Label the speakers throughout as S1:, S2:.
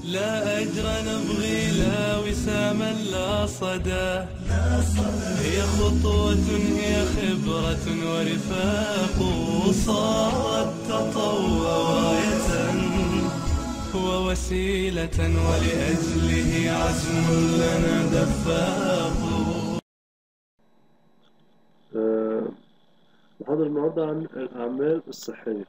S1: لا أجر نبغي لا وساما لا صدى هي خطوة هي خبرة ورفاق صارت تطوع غاية ووسيلة ولأجله عزم لنا دفاق
S2: آه، محاضرة النهاردة عن الأعمال الصحية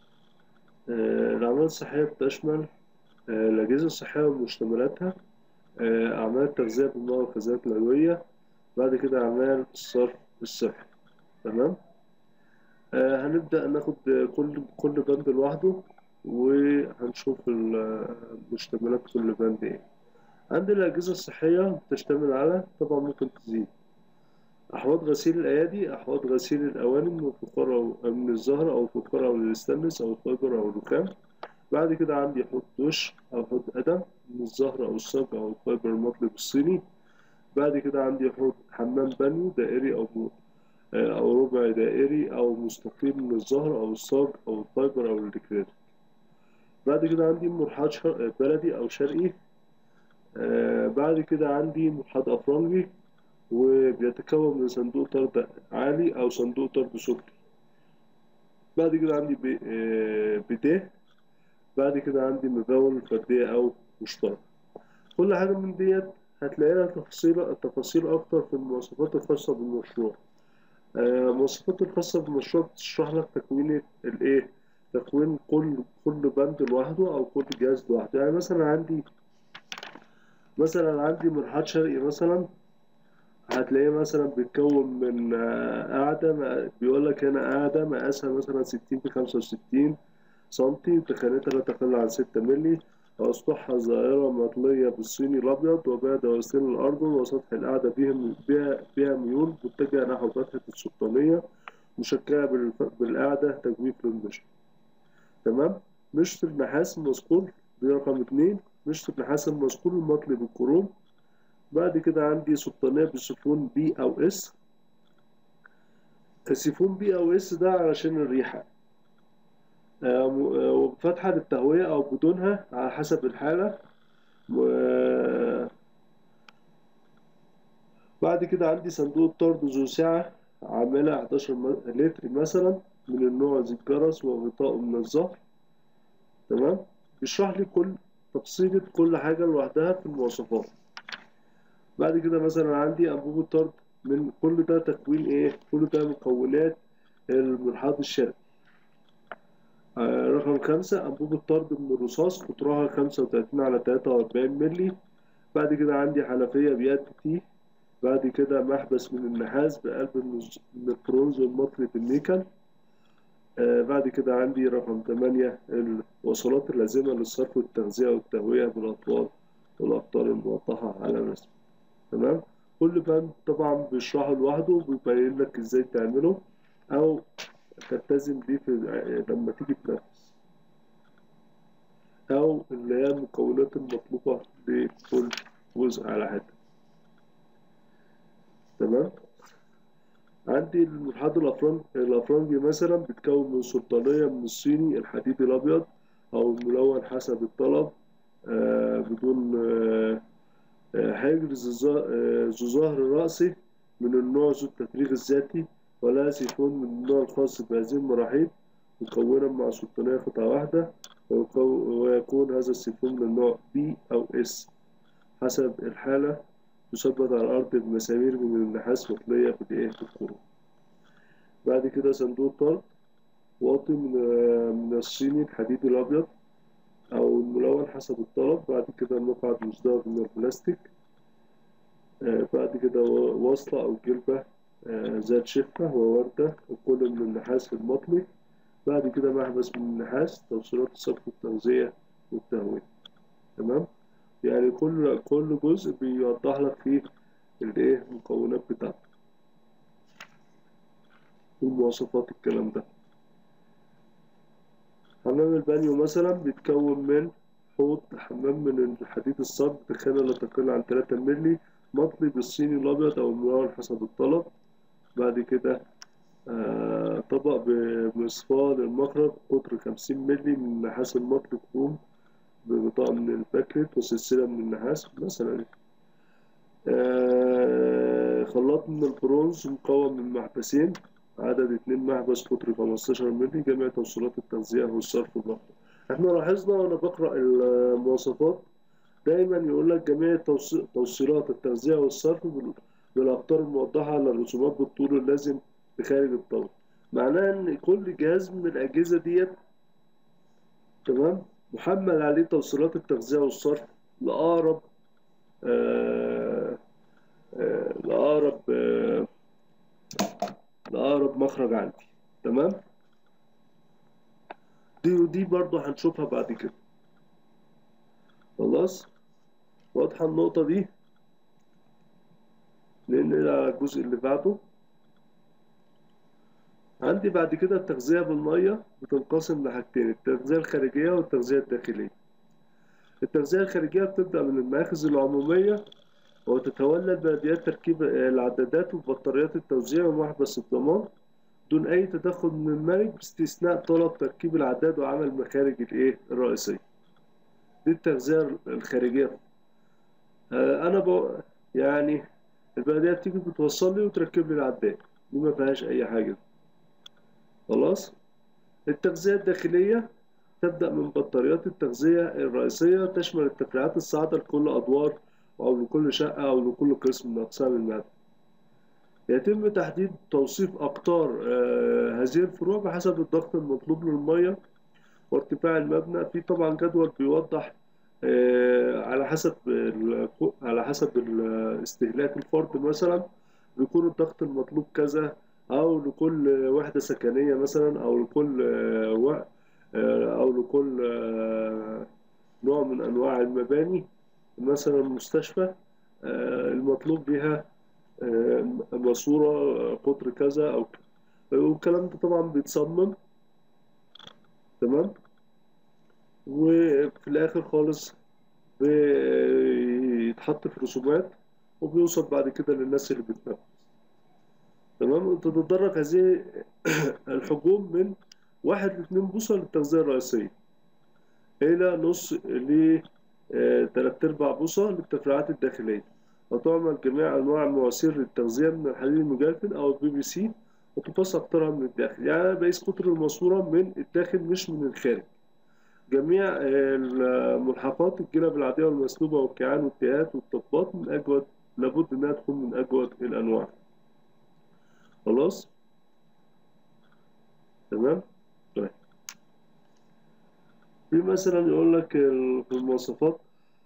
S2: آه، الأعمال الصحية بتشمل آه، الأجهزة الصحية ومشتملاتها آه، أعمال التغذية بالماء والغازات العلوية بعد كده أعمال الصرف الصحي تمام آه، هنبدأ ناخد كل كل بند لوحده وهنشوف ال- مشتملات كل بند ايه عندنا الأجهزة الصحية بتشتمل على طبعا ممكن تزيد أحواض غسيل الأيادي أحواض غسيل الأواني من الفخار أو من الزهر أو الفخار أو الستانلس أو الفايبر أو الرخام بعد كده عندي حوض دش أو حوض قدم من الزهر أو الصاج أو الفايبر المطلب الصيني بعد كده عندي حوض حمام بانيو دائري أو م- أو ربع دائري أو مستطيل من الزهر أو الصاج أو الفايبر أو الريكريت بعد كده عندي مرحاض شر- بلدي أو شرقي آه، بعد كده عندي مرحاض أفرنجي وبيتكون من صندوق طرد عالي أو صندوق طرد سفلي بعد كده عندي بي- آه، بيديه بعد كده عندي مباول فردية أو مشترك كل حاجة من ديت هتلاقي لها تفاصيل تفاصيل أكتر في المواصفات الخاصة بالمشروع آه، المواصفات الخاصة بالمشروع بتشرح لك تكوين الإيه تكوين كل كل بند لوحده أو كل جهاز لوحده يعني مثلا عندي مثلا عندي مرحاض شرقي مثلا هتلاقيه مثلا بيتكون من آه، قاعدة مق- بيقول لك هنا قاعدة مقاسها مثلا ستين في خمسة وستين سنتي تخانتها لا تقل عن ستة ملي وأسطحها ظاهرة مطلية بالصيني الأبيض وبها دواسين الأرض وسطح القاعدة بها بها بها ميول متجهة نحو فتحة السلطانية مشكلة بالف- بالقاعدة تجويف للمشط تمام مشط النحاس المذكور دي رقم اتنين مشط النحاس المذكور المطلي بالكروم بعد كده عندي سلطانية بسيفون بي أو إس السيفون بي أو إس ده علشان الريحة آه، م- آه، وفتحة للتهوية أو بدونها على حسب الحالة و- بعد كده عندي صندوق طرد ذو سعة عاملة 11 م- لتر مثلا من النوع ذي الجرس وغطاءه من الزهر تمام بيشرح لي كل تفصيلة كل حاجة لوحدها في المواصفات بعد كده مثلا عندي أنبوبة طرد من كل ده تكوين إيه كل ده مكونات المرحاض الشرقي آه، رقم خمسة أنبوبة طرد من الرصاص قطرها خمسة وتلاتين على تلاتة وأربعين ملي بعد كده عندي حنفية بيد تي بعد كده محبس من النحاس بقلب من الز- من البرونز المطلي بالنيكل آه، بعد كده عندي رقم تمانية الوصلات اللازمة للصرف والتغذية والتهوية بالأطوال والأقطار الموضحة على الرسم تمام كل بند طبعا بيشرحه لوحده وبيبين لك ازاي تعمله أو تلتزم بيه في لما تيجي تنفذ أو اللي هي المكونات المطلوبة لكل جزء على حدة تمام عندي المرحاض الأفرنج الأفرنجي مثلا بيتكون من سلطانية من الصيني الحديد الأبيض أو الملون حسب الطلب آه بدون آه آه، حجر ذو ظا- آه، ذو ظهر رأسي من النوع ذو التفريغ الذاتي ولا سيفون من النوع الخاص بهذه المراحيض مكونا مع سلطانية قطعة واحدة ويكو- ويكون هذا السيفون من النوع B أو S حسب الحالة يثبت على الأرض بمسامير من النحاس مطلية بالإيه بالكروم بعد كده صندوق طرد واطي من آه، من الصيني الحديد الأبيض أو الملون حسب الطلب بعد كده مقعد مزدوج من البلاستيك آه، بعد كده و- وصلة أو جلبة آه، ذات شفة ووردة وكل من النحاس المطلي بعد كده محبس من النحاس توصيلات الصرف والتغذية والتهوية تمام يعني كل كل جزء بيوضح لك فيه الايه المكونات بتاعته والمواصفات الكلام ده حمام البانيو مثلا بيتكون من حوض حمام من الحديد الصلب بخانة لا تقل عن 3 مللي مطلي بالصيني الأبيض أو الملون حسب الطلب بعد كده آه، طبق بمصفاة للمخرج قطر 50 مللي من النحاس المطلي كروم ببطاقة من الباكلت وسلسلة من النحاس مثلا آه، خلاط من البرونز مكون من محبسين عدد اتنين محبس قطر 15 مللي جميع توصيلات التغذية والصرف والنقل احنا لاحظنا وانا بقرأ المواصفات دايما يقول لك جميع توص- توصيلات التغذية والصرف بال- بالأقطار الموضحة على الرسومات بالطول اللازم بخارج الطاولة معناه إن كل جهاز من الأجهزة ديت تمام محمل عليه توصيلات التغذية والصرف لأقرب آه آه لأقرب آه لأقرب مخرج عندي تمام دي ودي برضو هنشوفها بعد كده خلاص واضحة النقطة دي ننقل على الجزء اللي بعده عندي بعد كده التغذية بالمية بتنقسم لحاجتين التغذية الخارجية والتغذية الداخلية التغذية الخارجية بتبدأ من المراكز العمومية وتتولى البلديات تركيب العدادات وبطاريات التوزيع ومحبس الضمان دون أي تدخل من الملك باستثناء طلب تركيب العداد وعمل مخارج الإيه الرئيسية دي التغذية الخارجية آه، أنا ب... يعني البلدية بتيجي بتوصل لي وتركب لي العداد دي ما فيهاش أي حاجة خلاص التغذية الداخلية تبدأ من بطاريات التغذية الرئيسية تشمل التفريعات الصاعدة لكل أدوار أو لكل شقة أو لكل قسم من أقسام المبنى يتم تحديد توصيف أقطار آه، هذه الفروع بحسب الضغط المطلوب للمية وارتفاع المبنى في طبعا جدول بيوضح آه، على حسب ال- على حسب ال- استهلاك الفرد مثلا بيكون الضغط المطلوب كذا أو لكل وحدة سكنية مثلا أو لكل آه، و- آه، أو لكل آه، نوع من أنواع المباني مثلا مستشفى آه، المطلوب بها آه، ماسورة آه، قطر كذا أو كذا. والكلام ده طبعا بيتصمم تمام وفي الآخر خالص بيتحط في رسومات وبيوصل بعد كده للناس اللي بتنفذ تمام وتتدرج هذه الحجوم من واحد لاتنين بوصة للتغذية الرئيسية إلى نص ل آه، تلات أرباع بوصة للتفريعات الداخلية وتعمل جميع أنواع مواسير للتغذية من الحديد المجلفن أو البي بي سي وتقاس أقطارها من الداخل يعني أنا بقيس قطر الماسورة من الداخل مش من الخارج جميع آه، الملحقات الجلب العادية والمسلوبة والكيعان والتيهات والطبات من أجود لابد إنها تكون من أجود الأنواع خلاص تمام طيب في مثلا يقول لك ال- في المواصفات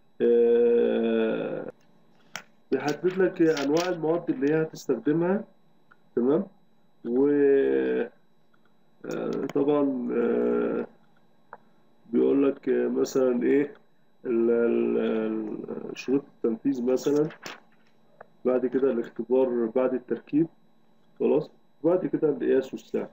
S2: آه، بيحدد لك أنواع المواد اللي هي هتستخدمها تمام و آه، طبعا آه، بيقول لك آه، مثلا إيه ال- ال- ال- شروط التنفيذ مثلا بعد كده الاختبار بعد التركيب خلاص بعد كده القياس والسعر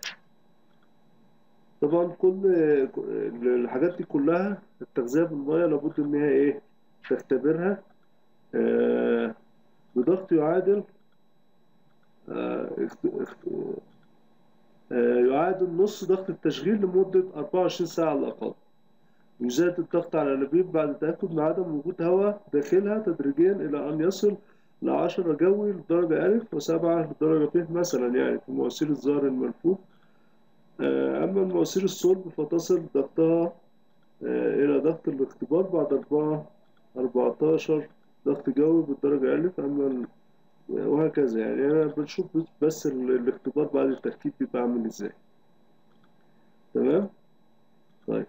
S2: طبعا كل الحاجات دي كلها التغذية بالمية لابد إن هي إيه تختبرها آه، بضغط يعادل آه، اخت- اخت- آه، يعادل نص ضغط التشغيل لمدة 24 ساعة على الأقل يزاد الضغط على الأنابيب بعد تأكد من عدم وجود هواء داخلها تدريجيا إلى أن يصل لعشرة جوي للدرجة ألف وسبعة للدرجة ب مثلا يعني في مواسير الزهر الملفوف آه، أما المواسير الصلب فتصل ضغطها آه، إلى ضغط الاختبار بعد أربعة أربعتاشر ضغط جوي بالدرجة ألف أما ال- وهكذا يعني أنا بشوف بس ال- الاختبار بعد التركيب بيبقى عامل إزاي تمام طيب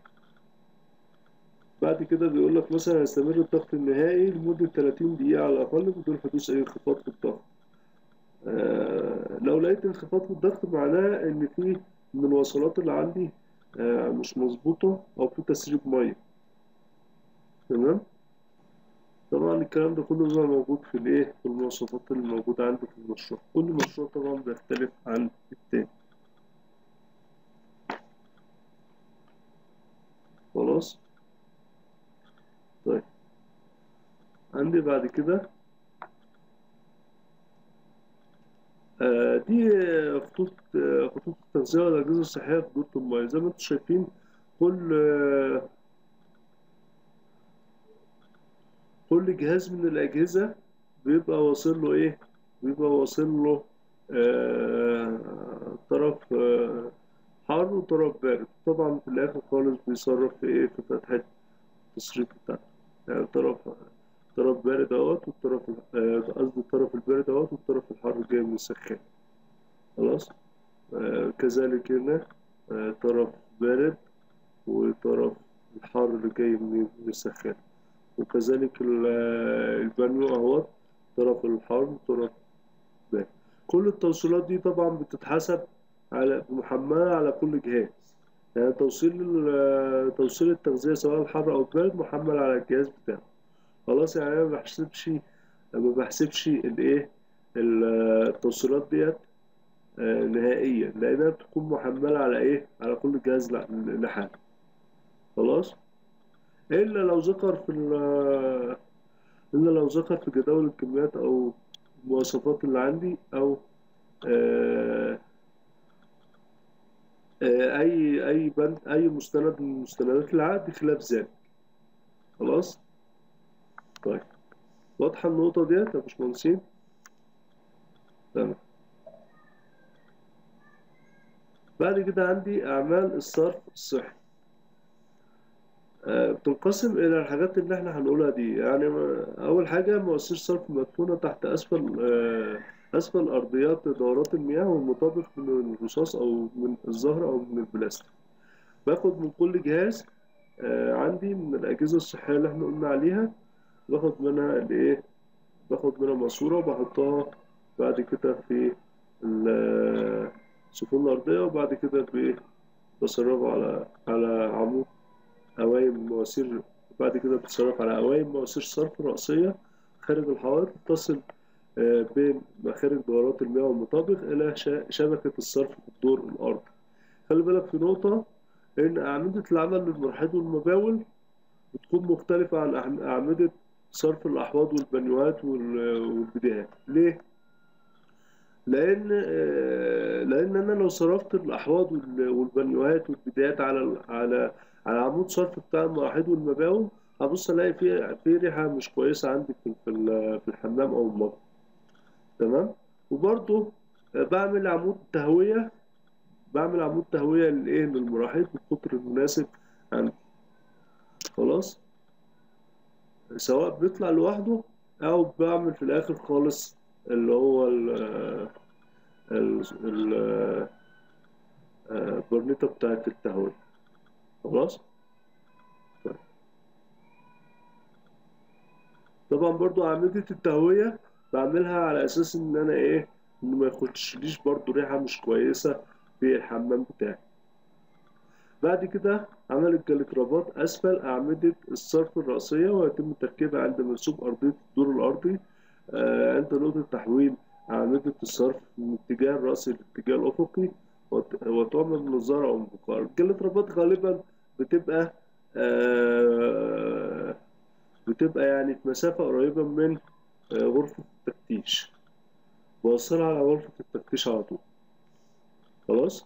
S2: بعد كده بيقول لك مثلا يستمر الضغط النهائي لمدة 30 دقيقة على الأقل بدون حدوث أي انخفاض في الضغط آه، لو لقيت انخفاض في الضغط معناه إن في من الوصلات اللي عندي آه، مش مظبوطة أو في تسريب مية تمام طبعا الكلام ده كله بيبقى موجود في الإيه في المواصفات اللي موجودة عندي في المشروع كل مشروع طبعا بيختلف عن التاني خلاص طيب عندي بعد كده آه، دي آه، خطوط آه، خطوط التغذية والأجهزة الصحية في دورة المياه زي ما انتم شايفين كل آه، كل جهاز من الأجهزة بيبقى واصل له إيه؟ بيبقى واصل له آه طرف آه حار وطرف بارد طبعا في الآخر خالص بيصرف في إيه؟ في فتحة التصريف بتاعته يعني طرف طرف بارد اهوت والطرف ال- آه، قصدي الطرف البارد اهوت والطرف الحار جاي من السخان خلاص آه كذلك هنا آه طرف بارد وطرف الحار اللي جاي من من السخان وكذلك ال- آه، البانيو اهوت طرف الحار وطرف بارد كل التوصيلات دي طبعا بتتحسب على محملة على كل جهاز يعني توصيل ال- توصيل التغذية سواء الحر أو البارد محمل على الجهاز بتاعه خلاص يعني أنا ما بحسبش ما بحسبش الإيه ال- التوصيلات ديت آه، نهائيا لأنها بتكون محملة على إيه على كل جهاز ل- لحاله خلاص إلا لو ذكر في ال- إلا لو ذكر في جداول الكميات أو المواصفات اللي عندي أو آه، آه، أي أي بند أي مستند من مستندات العقد خلاف ذلك خلاص طيب واضحة النقطة ديت يا باشمهندسين تمام بعد كده عندي أعمال الصرف الصحي آه، بتنقسم إلى الحاجات اللي إحنا هنقولها دي يعني ما- أول حاجة مواسير صرف مدفونة تحت أسفل آه، أسفل أرضيات دورات المياه والمطابق من الرصاص أو من الزهر أو من البلاستيك باخد من كل جهاز آه، عندي من الأجهزة الصحية اللي إحنا قلنا عليها باخد منها الإيه باخد منها ماسورة وبحطها بعد كده في ال- السفن الأرضية وبعد كده بإيه بصرفها على على عمود قوايم مواسير بعد كده بتصرف على قوايم مواسير صرف رأسية خارج الحوائط تصل آه، بين مخارج دورات المياه والمطابق إلى شا- شبكة الصرف في الدور الأرضي خلي بالك في نقطة إن أعمدة العمل للمرحاض والمباول بتكون مختلفة عن أعم- أعمدة صرف الأحواض والبانيوهات وال- والبدايات ليه؟ لأن آه، لأن أنا لو صرفت الأحواض وال- والبانيوهات والبدايات على ال- على على عمود صرف بتاع المراحيض والمباول هبص ألاقي في في ريحة مش كويسة عندي في في ال- في الحمام أو المطبخ تمام وبرضه آه، بعمل عمود تهوية بعمل عمود تهوية للإيه للمراحيض بالقطر المناسب عندي خلاص سواء بيطلع لوحده أو بعمل في الآخر خالص اللي هو ال ال ال- آه، البرنيطة بتاعت التهوية خلاص طيب. طبعا برضو أعمدة التهوية بعملها على أساس إن أنا إيه إن ما يخشليش برضو ريحة مش كويسة في الحمام بتاعي بعد كده عمل الجليترابات أسفل أعمدة الصرف الرأسية ويتم تركيبها عند منسوب أرضية الدور الأرضي آه، عند نقطة تحويل أعمدة الصرف من اتجاه الرأسي للاتجاه الأفقي وت- وتعمل بنظارة أو بقار الجليترابات غالبا بتبقى آه، بتبقى يعني في مسافة قريبة من آه، غرفة التفتيش بوصلها على غرفة التفتيش على طول خلاص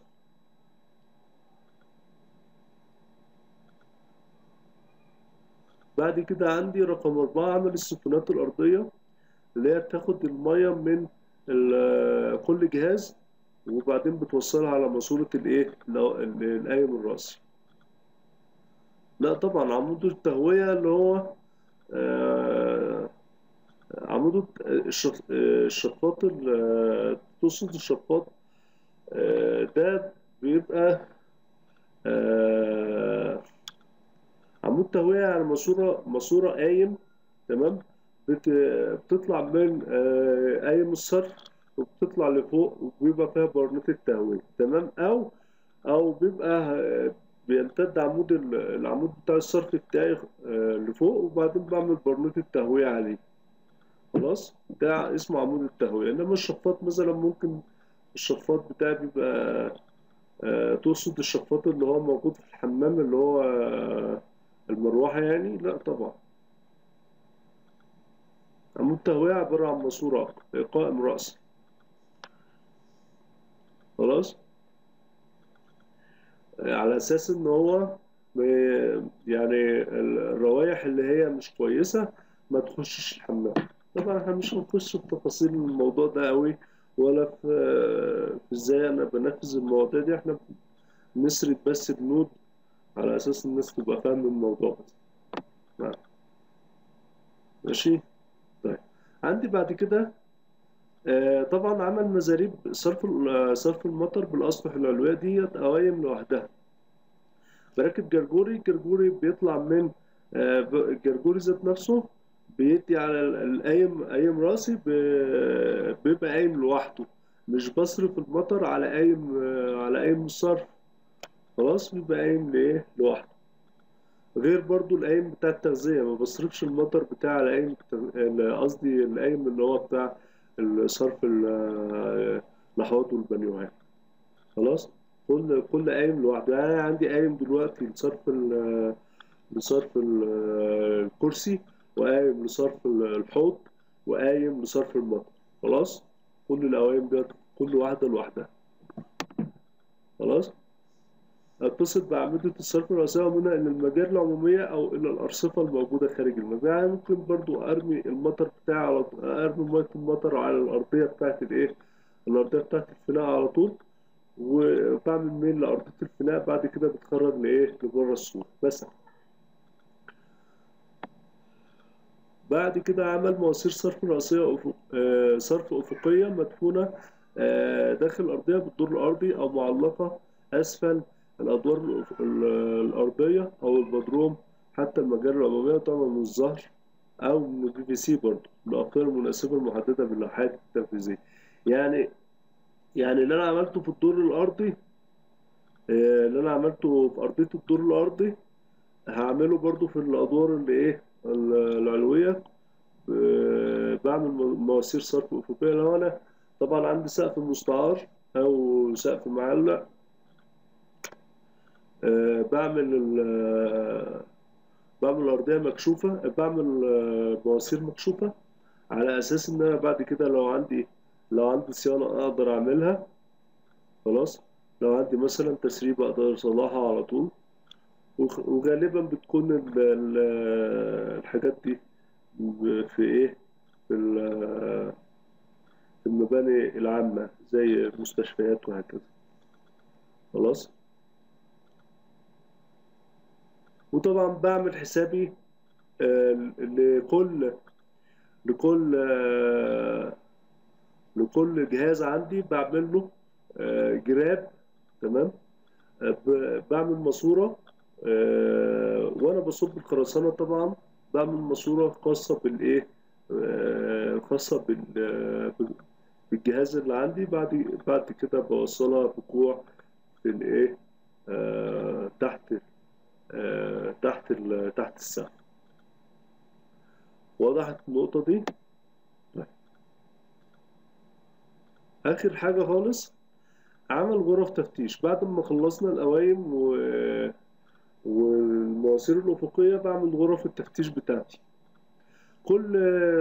S2: بعد كده عندي رقم أربعة عمل السفنات الأرضية اللي هي بتاخد المية من ال- كل جهاز وبعدين بتوصلها على ماسورة الإيه؟ ال- ال- القايم الرأسي. لا طبعا عمود التهوية اللي هو آه، عمود الت- الشف- آه، الشفاط ال- تقصد الشفاط آه، ده بيبقى آه، عمود تهوية يعني ماسورة ماسورة قايم تمام بت- بتطلع من آه، قايم الصرف وبتطلع لفوق وبيبقى فيها برنيط التهوية تمام أو أو بيبقى آه، بيمتد عمود ال- العمود بتاع الصرف بتاعي آه، لفوق وبعدين بعمل برنيط التهوية عليه خلاص ده اسمه عمود التهوية إنما الشفاط مثلا ممكن الشفاط بتاعي بيبقى آه، تقصد الشفاط اللي هو موجود في الحمام اللي هو آه، المروحة يعني لا طبعا عمود التهوية عبارة عن ماسورة قائم رأسي خلاص آه، على أساس إن هو ب- يعني الروايح اللي هي مش كويسة ما تخشش الحمام طبعا احنا مش هنخش في تفاصيل الموضوع ده قوي ولا في في ازاي انا بنفذ المواضيع دي احنا بنسرد بس بنود على اساس الناس تبقى فاهمة الموضوع بس نعم. ماشي طيب عندي بعد كده آه، طبعا عمل مزاريب صرف ال- صرف المطر بالاسطح العلويه ديت قوايم لوحدها بركب جرجوري جرجوري بيطلع من آه، ب- جرجوري ذات نفسه بيدي على ال- القايم قايم راسي ب- بيبقى قايم لوحده مش بصرف المطر على قايم آه، على قايم الصرف خلاص بيبقى قايم لايه لوحده غير برضو القايم بتاع التغذية ما بصرفش المطر بتاع على قايم التغ- ال- قصدي القايم اللي هو بتاع صرف ال- الحوض والبانيوهات خلاص كل كل قايم لوحده يعني أنا عندي قايم دلوقتي لصرف ال- لصرف ال- الكرسي وقايم لصرف ال- الحوض وقايم لصرف المطر خلاص كل القوايم ديت كل واحدة لوحدها خلاص اتصل بأعمدة الصرف الرئيسية ومنها إلى المجاري العمومية أو إلى الأرصفة الموجودة خارج المبنى يعني ممكن برضو أرمي المطر بتاعي على أرمي مية المطر على الأرضية بتاعت الإيه الأرضية بتاعت الفناء على طول وبعمل ميل لأرضية الفناء بعد كده بتخرج لإيه لبره السور بس بعد كده عمل مواسير صرف رئيسية أفق... آه، صرف أفقية مدفونة آه، داخل الأرضية بالدور الأرضي أو معلقة أسفل الأدوار الأف- ال- الأرضية أو البدروم حتى المجاري العمومية طبعا من الظهر أو من البي في سي برضه الأقطار المناسبة المحددة باللوحات التنفيذية يعني يعني اللي أنا عملته في الدور الأرضي آه، اللي أنا عملته في أرضية الدور الأرضي هعمله برضه في الأدوار اللي إيه ال- العلوية آه، بعمل مو- مواسير صرف أفقية لو أنا طبعا عندي سقف مستعار أو سقف معلق آه، بعمل ال- بعمل الأرضية مكشوفة بعمل آه، مواسير مكشوفة على أساس إن أنا بعد كده لو عندي لو عندي صيانة أقدر أعملها خلاص لو عندي مثلا تسريب أقدر أصلحها على طول وخ- وغالبا بتكون ال- ال- الحاجات دي ب- في إيه في ال- في المباني العامة زي المستشفيات وهكذا خلاص وطبعا بعمل حسابي آه، لكل لكل آه، لكل جهاز عندي بعمل له آه، جراب تمام آه، ب- بعمل ماسورة آه، وانا بصب الخرسانة طبعا بعمل ماسورة خاصة بالايه آه، خاصة بال- بال- بالجهاز اللي عندي بعد بعد كده بوصلها بكوع في الايه آه، تحت آه، تحت ال- تحت السقف وضحت النقطة دي طيب. آخر حاجة خالص عمل غرف تفتيش بعد ما خلصنا القوايم و... والمواسير الأفقية بعمل غرف التفتيش بتاعتي كل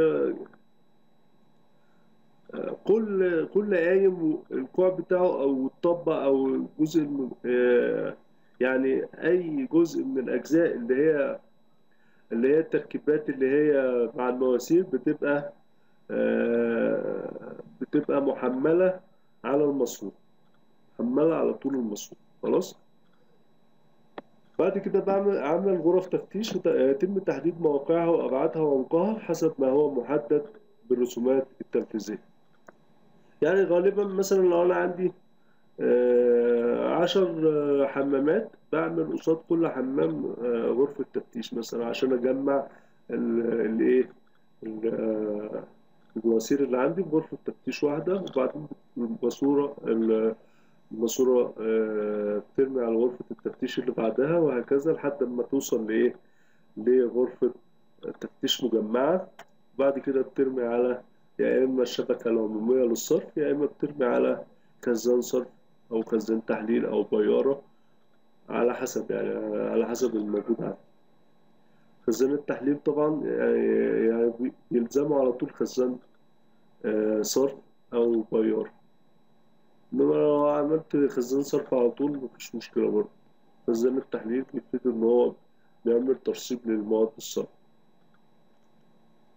S2: كل كل قايم الكوع بتاعه أو الطبة أو الجزء الم... آه، يعني أي جزء من الأجزاء اللي هي اللي هي التركيبات اللي هي مع المواسير بتبقى آه، بتبقى محملة على الماسور محملة على طول الماسور خلاص بعد كده بعمل عمل غرف تفتيش وت- يتم تحديد مواقعها وأبعادها وعمقها حسب ما هو محدد بالرسومات التنفيذية يعني غالبا مثلا لو أنا عندي آه، عشر آه، حمامات بعمل قصاد كل حمام آه، غرفة تفتيش مثلا عشان أجمع ال- الإيه ال- آه، المواسير اللي عندي بغرفة تفتيش واحدة وبعدين الماسورة ال- الماسورة آه، بترمي على غرفة التفتيش اللي بعدها وهكذا لحد ما توصل لإيه لغرفة تفتيش مجمعة بعد كده بترمي على يا إما الشبكة العمومية للصرف يا إما بترمي على خزان صرف أو خزان تحليل أو بيارة على حسب يعني على حسب الموجود عندي خزان التحليل طبعا يعني يعني بي- بيلزمه على طول خزان آه، صرف أو بيارة إنما لو عملت خزان صرف على طول مفيش مشكلة برضه خزان التحليل بيبتدي إن هو بيعمل ترسيب للمواد الصرف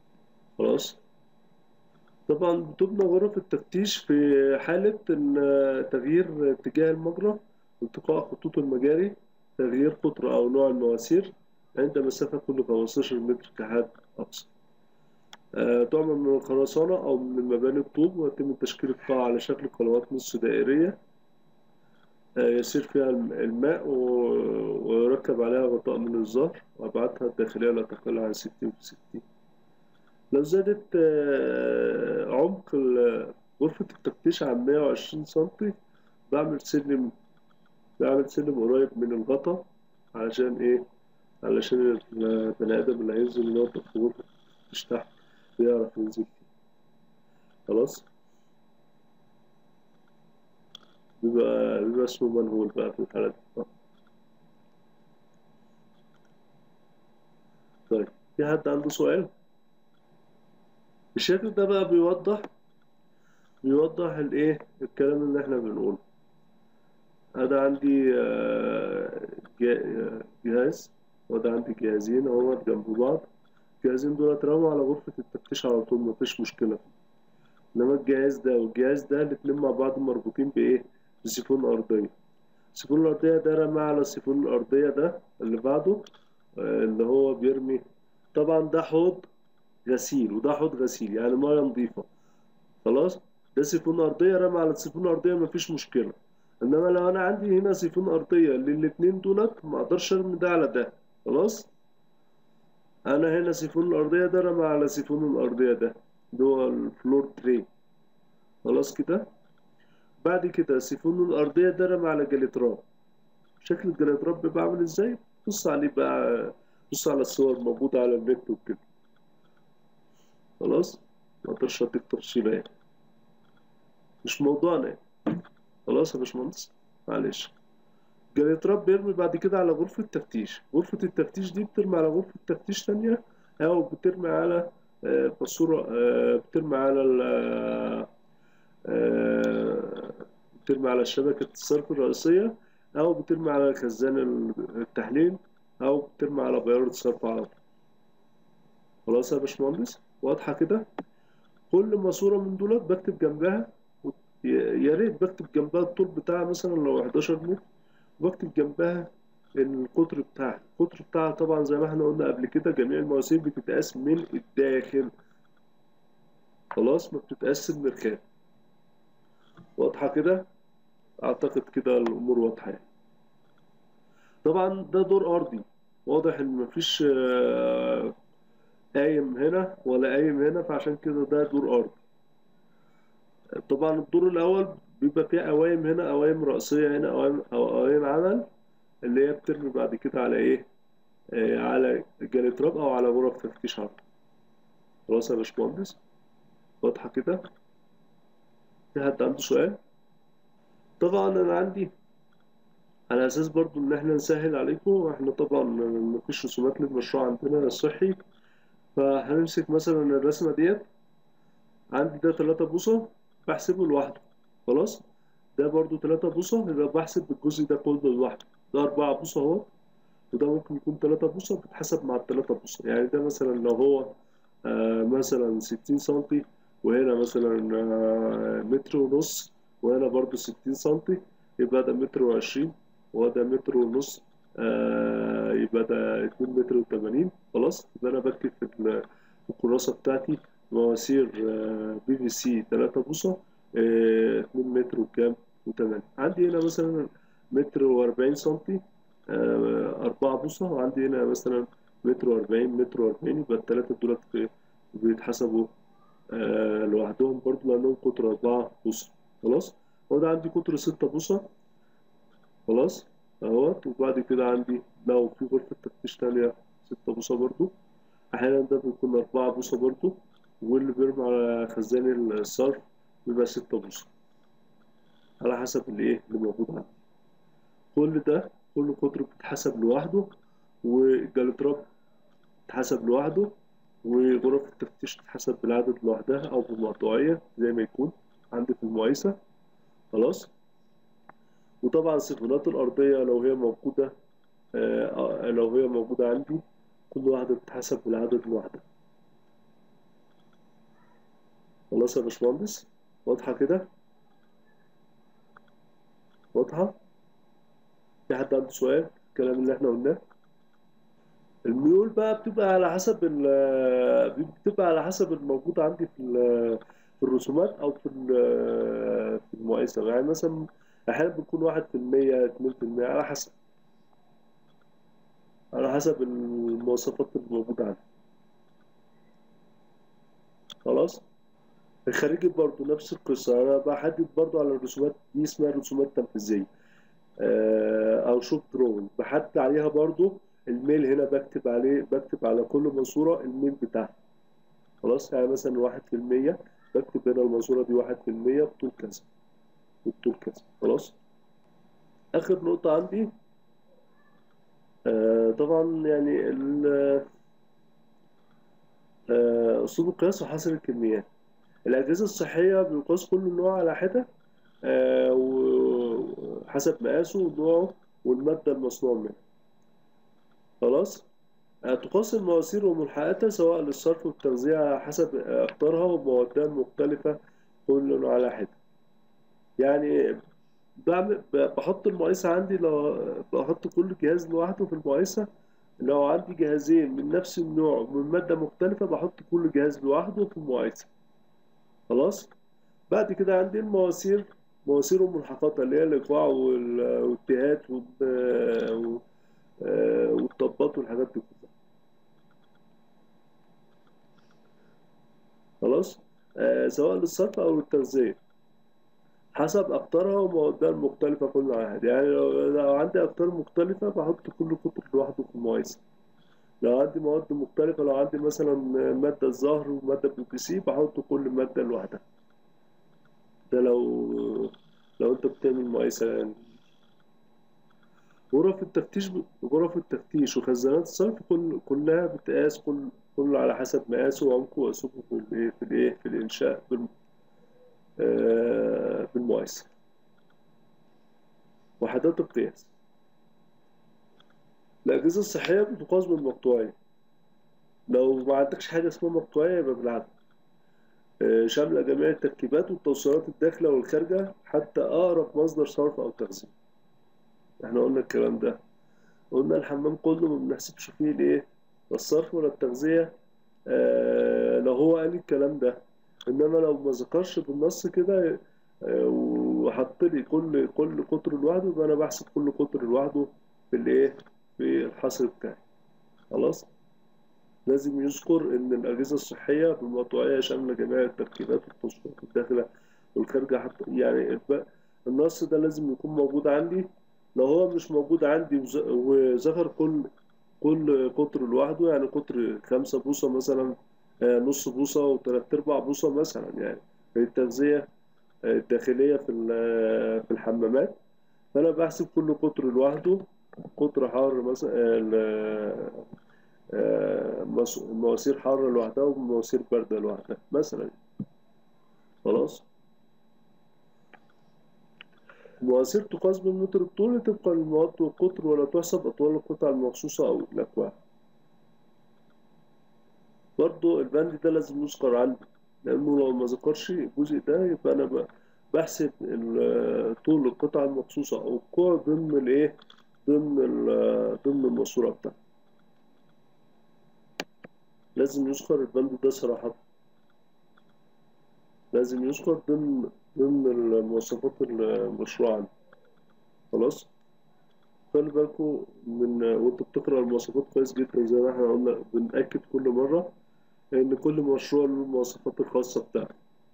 S2: طبعا بتبنى غرف التفتيش في حالة إن تغيير اتجاه المجرى انتقاء خطوط المجاري تغيير قطر أو نوع المواسير عند مسافة كل 15 متر كحد أقصى آه، تعمل من الخرسانة أو من مباني الطوب ويتم تشكيل القاعة على شكل قنوات نص دائرية آه، يسير فيها الم- الماء و- ويركب عليها غطاء من الزهر وأبعادها الداخلية لا تقل عن 60 في 60 لو زادت آه، عمق ال- غرفة التفتيش عن 120 سنتي بعمل سلم بعمل سلم قريب من الغطا علشان إيه؟ علشان البني آدم اللي هينزل ينظف في غرفة التفتيش تحت يعرف ينزل فيه خلاص بيبقى بيبقى اسمه منهول بقى في الحالة دي طيب في حد عنده سؤال؟ الشكل ده بقى بيوضح بيوضح الايه الكلام اللي احنا بنقوله هذا عندي آه، جا- جهاز وده عندي جهازين اهوت جنب بعض الجهازين دول اترموا على غرفة التفتيش على طول مفيش مشكلة انما الجهاز ده والجهاز ده الاتنين مع بعض مربوطين بايه بسيفون ارضية السيفون الارضية ده رمى على السيفون الارضية ده اللي بعده آه، اللي هو بيرمي طبعا ده حوض غسيل وده حوض غسيل يعني مياه نظيفة خلاص ده سيفون أرضية رمى على سيفون أرضية مفيش مشكلة إنما لو أنا عندي هنا سيفون أرضية للاتنين دولت ما أقدرش أرمي ده على ده خلاص أنا هنا سيفون الأرضية ده رمى على سيفون الأرضية ده اللي هو الفلور تري خلاص كده بعد كده سيفون الأرضية ده رمى على جليتراب شكل الجليتراب بيبقى عامل إزاي بص عليه بقى بص على الصور موجودة على النت وكده خلاص ما أقدرش أديك تفصيلة يعني مش موضوعنا يعني. خلاص يا باشمهندس معلش جليتراب بيرمي بعد كده على غرفة تفتيش غرفة التفتيش دي بترمي على غرفة تفتيش تانية أو بترمي على آه، باسورة آه، بترمي على ال- آه، آه، بترمي على شبكة الصرف الرئيسية أو بترمي على خزان التحليل أو بترمي على بيارة الصرف على طول خلاص يا باشمهندس واضحة كده كل ماسورة من دولت بكتب جنبها وت- يا يا ريت بكتب جنبها الطول بتاعها مثلا لو 11 متر وبكتب جنبها القطر بتاعها القطر بتاعها طبعا زي ما احنا قلنا قبل كده جميع المواسير بتتقاس من الداخل خلاص ما بتتقاس من الخارج واضحة كده أعتقد كده الأمور واضحة يعني. طبعا ده دور أرضي واضح إن مفيش آه، قايم هنا ولا قايم هنا فعشان كده ده دور أرضي طبعا الدور الأول بيبقى فيه قوايم هنا قوايم رأسية هنا قوايم أو قوايم عمل اللي هي بترمي بعد كده على إيه؟ آه، على جاليتراب أو على غرف تفتيش عرض خلاص يا باشمهندس واضحة كده في حد عنده سؤال؟ طبعا أنا عندي على أساس برضو إن إحنا نسهل عليكم إحنا طبعا مفيش رسومات للمشروع عندنا الصحي فهنمسك مثلا الرسمة ديت عندي ده تلاتة بوصة بحسبه لوحده خلاص ده برضو تلاتة بوصة يبقى بحسب الجزء ده كله لوحده ده أربعة بوصة أهو وده ممكن يكون تلاتة بوصة بتحسب مع التلاتة بوصة يعني ده مثلا لو هو آه مثلا ستين سنتي وهنا مثلا آه متر ونص وهنا برضو ستين سنتي يبقى ده متر وعشرين وده متر ونص آه يبقى ده اتنين متر وتمانين خلاص يبقى أنا بكتب في ال- في الكراسة بتاعتي مواسير بي في سي تلاتة بوصة آه، اتنين متر وكام وتمانية عندي هنا مثلا متر وأربعين سنتي آه، أربعة بوصة وعندي هنا مثلا متر وأربعين متر وأربعين يبقى التلاتة دولت في- بيتحسبوا آه، لوحدهم برضو لأنهم قطر أربعة بوصة خلاص وده عندي قطر ستة بوصة خلاص اهوت وبعد كده عندي لو في غرفة تفتيش تانية ستة بوصة برضو أحيانا ده بيكون أربعة بوصة برضو واللي بيرمي على خزان الصرف بيبقى ستة بوصة على حسب الإيه اللي موجود عندي كل ده كل قطر بيتحسب لوحده والجليتراب بيتحسب لوحده وغرف التفتيش تتحسب بالعدد لوحدها أو بمقطوعية زي ما يكون عندي في المقايسة خلاص وطبعا السيفونات الأرضية لو هي موجودة آه، آه، لو هي موجودة عندي كل واحدة بتتحسب بالعدد لوحدها خلاص خلاص يا باشمهندس واضحة كده واضحة في حد عنده سؤال الكلام اللي احنا قلناه الميول بقى بتبقى على حسب ال بتبقى على حسب الموجود عندي في ال- في الرسومات او في ال- في المقايسة يعني مثلا احيانا بيكون واحد في المية اتنين في المية على حسب على حسب المواصفات الموجودة عندي خلاص الخارجي برضو نفس القصة أنا بحدد برضو على الرسومات دي اسمها رسومات تنفيذية آه، أو شوب دروينج بحدد عليها برضو الميل هنا بكتب عليه بكتب على كل منصورة الميل بتاعها خلاص يعني مثلا واحد في المية بكتب هنا المنصورة دي واحد في المية بطول كذا وبطول كذا خلاص آخر نقطة عندي آه، طبعا يعني ال- آه، أسلوب القياس وحصر الكميات الأجهزة الصحية بيقاس كل نوع على حدة آه، وحسب مقاسه ونوعه والمادة المصنوع منها خلاص آه، تقاس المواسير وملحقاتها سواء للصرف والتغذية على حسب أقطارها وموادها المختلفة كل نوع على حدة يعني بعمل ب- بحط المقايسة عندي لو بحط كل جهاز لوحده في المقايسة لو عندي جهازين من نفس النوع ومن مادة مختلفة بحط كل جهاز لوحده في المقايسة خلاص بعد كده عندي المواسير مواسير وملحقاتها اللي هي الإقواع وال- والتهات وال- آه، والطبات والحاجات دي كلها خلاص آه، سواء للصرف أو للتغذية حسب أقطارها وموادها المختلفة كل واحد يعني لو, لو عندي أقطار مختلفة بحط كل قطر لوحده في المقايسة لو عندي مواد مختلفة لو عندي مثلا مادة الزهر ومادة بي بي سي بحط كل مادة لوحدها ده لو لو أنت بتعمل مقايسة يعني غرف التفتيش غرف التفتيش وخزانات الصرف كل كلها بتقاس كل كله على حسب مقاسه وعمقه وأسلوبه في الإيه في الإيه في الإنشاء بال آه، بالمقايسة وحدات القياس الأجهزة الصحية بتقاس بالمقطوعية لو ما عندكش حاجة اسمها مقطوعية يبقى بالعدد آه، شاملة جميع التركيبات والتوصيلات الداخلة والخارجة حتى أقرب مصدر صرف أو تخزين احنا قلنا الكلام ده قلنا الحمام كله ما بنحسبش فيه الايه لا الصرف ولا التغذية آه لو هو قال الكلام ده انما لو ما ذكرش بالنص كده آه وحط لي كل كل قطر لوحده يبقى انا بحسب كل قطر لوحده في الايه في الحصر بتاعي خلاص لازم يذكر ان الاجهزه الصحيه بالمقطوعيه شامله جميع التركيبات والتصفيات الداخله والخارجه حتى يعني الب- النص ده لازم يكون موجود عندي لو هو مش موجود عندي وز- وذكر كل كل قطر لوحده يعني قطر خمسة بوصة مثلا آه، نص بوصة وتلات أرباع بوصة مثلا يعني في التغذية آه، الداخلية في ال- في الحمامات فأنا بحسب كل قطر لوحده قطر حار مثلا آه، ال- آه، مس- مواسير حارة لوحدها ومواسير باردة لوحدها مثلا خلاص المواسير تقاس بالمتر الطولي طبقا للمواد والقطر ولا تحسب أطوال القطع المخصوصة أو الأكواع برضو البند ده لازم يذكر عندي لأنه لو ما ذكرش الجزء ده يبقى أنا ب- بحسب ال- طول القطعة المخصوصة أو الكوع ضمن الإيه ضمن ال- ضمن الماسورة بتاعتي لازم يذكر البند ده صراحة لازم يذكر ضمن ضمن المواصفات المشروع عندي خلاص خلي بالكوا من وانت بتقرا المواصفات كويس جدا زي ما احنا قلنا بنأكد كل مرة ان كل مشروع له المواصفات الخاصة بتاعته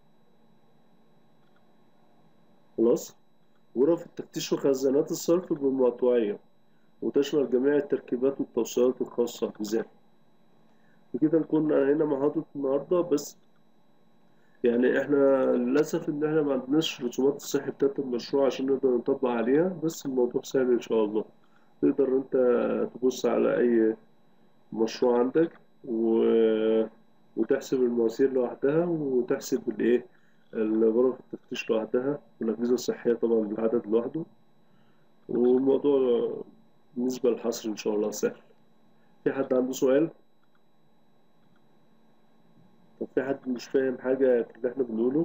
S2: خلاص غرف التفتيش وخزانات الصرف بالمقطوعية وتشمل جميع التركيبات والتوصيلات الخاصة بذلك بكده نكون هنا محاضرة النهاردة بس يعني احنا للأسف إن احنا ما عندناش رسومات الصحي بتاعت المشروع عشان نقدر نطبق عليها بس الموضوع سهل إن شاء الله تقدر أنت تبص على أي مشروع عندك و... وتحسب المواسير لوحدها وتحسب الإيه غرف التفتيش لوحدها والأجهزة الصحية طبعا بالعدد لوحده والموضوع بالنسبة للحصر إن شاء الله سهل في حد عنده سؤال؟ طب في حد مش فاهم حاجة في اللي احنا بنقوله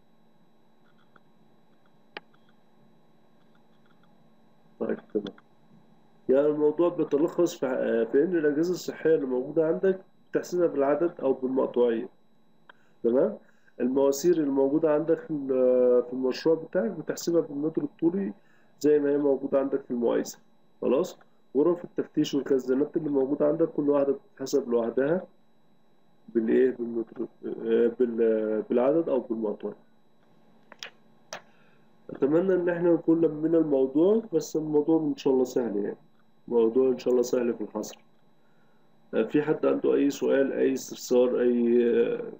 S2: طيب تمام يعني الموضوع بيتلخص في, في إن الأجهزة الصحية اللي موجودة عندك بتحسبها بالعدد أو بالمقطوعية تمام المواسير اللي موجودة عندك في ال- في المشروع بتاعك بتحسبها بالمتر الطولي زي ما هي موجودة عندك في المقايسة خلاص غرف التفتيش والخزانات اللي موجودة عندك كل واحدة بتتحسب لوحدها بالإيه بالمتر آه، بال- بالعدد أو بالمقطوعية أتمنى إن إحنا نكون لمينا الموضوع بس الموضوع إن شاء الله سهل يعني الموضوع إن شاء الله سهل في الحصر آه، في حد عنده أي سؤال أي استفسار أي آه،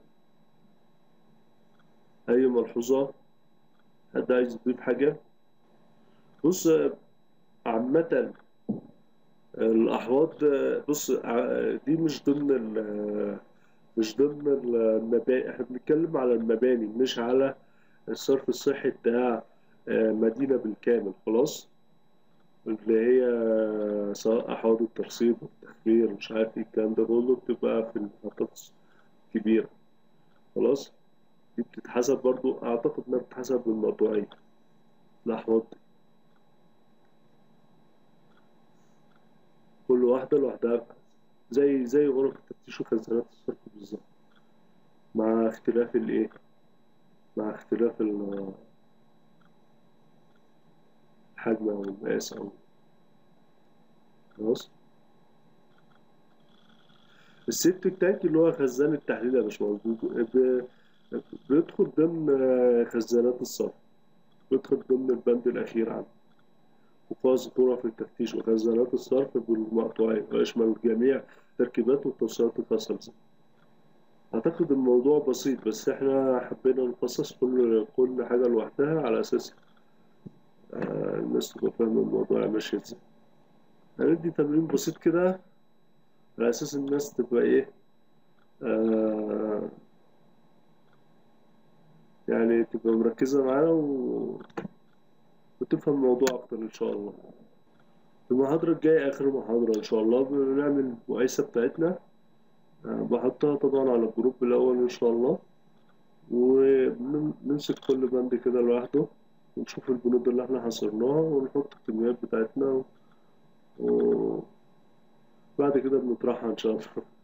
S2: أي ملحوظة حد عايز يضيف حاجة بص آه، عامة الأحواض آه، بص ع- دي مش ضمن ال مش ضمن المباني احنا بنتكلم على المباني مش على الصرف الصحي بتاع آه، مدينة بالكامل خلاص اللي هي سواء أحواض الترسيب والتخمير مش عارف ايه الكلام ده كله بتبقى في المحطات الكبيرة خلاص دي بتتحسب برضو أعتقد إنها بتتحسب بالموضوعية الأحواض دي كل واحدة لوحدها زي زي غرف التفتيش وخزانات الصرف بالظبط مع اختلاف الإيه مع اختلاف ال- الحجم أو المقاس أو خلاص السيبتك تانك اللي هو خزان التحليل يا باشمهندس ب- بيدخل ضمن آه، خزانات الصرف بيدخل ضمن البند الأخير عنه وخاص غرف التفتيش وخزانات الصرف بالمقطوعية ويشمل جميع تركيبات والتوصيلات الخاصة بها أعتقد الموضوع بسيط بس إحنا حبينا نخصص كل كل حاجة لوحدها على أساس آه، الناس تبقى فاهمة الموضوع ماشي إزاي هندي تمرين بسيط كده على أساس الناس تبقى إيه آه يعني تبقى مركزة معانا و... وتفهم الموضوع أكتر إن شاء الله المحاضرة الجاية آخر محاضرة إن شاء الله بنعمل المقايسة بتاعتنا آه، بحطها طبعا على الجروب الأول إن شاء الله ونمسك كل بند كده لوحده ونشوف البنود اللي احنا حصرناها ونحط الكميات بتاعتنا وبعد كده بنطرحها إن شاء الله